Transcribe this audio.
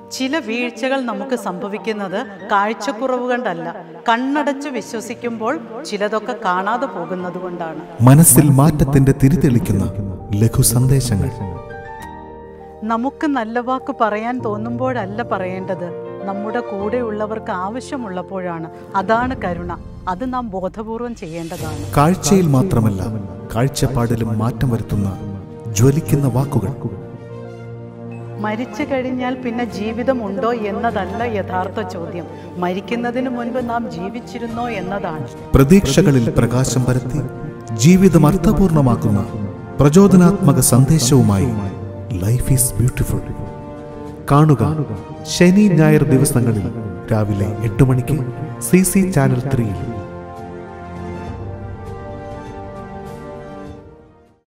ചില വീഴ്ചകൾ നമുക്ക് സംഭവിക്കുന്നത് കാഴ്ചക്കുറവ് കൊണ്ടല്ല കണ്ണടച്ച് വിശ്വസിക്കുമ്പോൾ ചിലതൊക്കെ കാണാതെ പോകുന്നത് കൊണ്ടാണ് മനസ്സിൽ മാറ്റത്തിന്റെ തിരിതെളിക്കുന്ന ലഘു സന്ദേശങ്ങൾ നമുക്ക് നല്ല വാക്ക് പറയാൻ തോന്നുമ്പോഴല്ല പറയേണ്ടത് നമ്മുടെ കൂടെയുള്ളവർക്ക് ആവശ്യമുള്ളപ്പോഴാണ് അതാണ് കരുണ അത് നാം ബോധപൂർവം ചെയ്യേണ്ടതാണ് കാഴ്ചയിൽ മാത്രമല്ല കാഴ്ചപ്പാടിലും മാറ്റം വരുത്തുന്ന ജ്വലിക്കുന്ന വാക്കുകൾ മരിച്ചു കഴിഞ്ഞാൽ പിന്നെ ജീവിതമുണ്ടോ എന്നതല്ല യഥാർത്ഥ ചോദ്യം മരിക്കുന്നതിന് മുൻപ് നാം ജീവിച്ചിരുന്നോ എന്നതാണ് പ്രതീക്ഷകളിൽ പ്രകാശം പരത്തി ജീവിതം അർത്ഥപൂർണമാക്കുന്ന പ്രചോദനാത്മക സന്ദേശവുമായി ലൈഫ് ഈസ് ബ്യൂട്ടിഫുൾ കാണുക ശനി ഞായർ ദിവസങ്ങളിൽ രാവിലെ എട്ട് മണിക്ക് സി സി ചാനൽ ത്രീയിൽ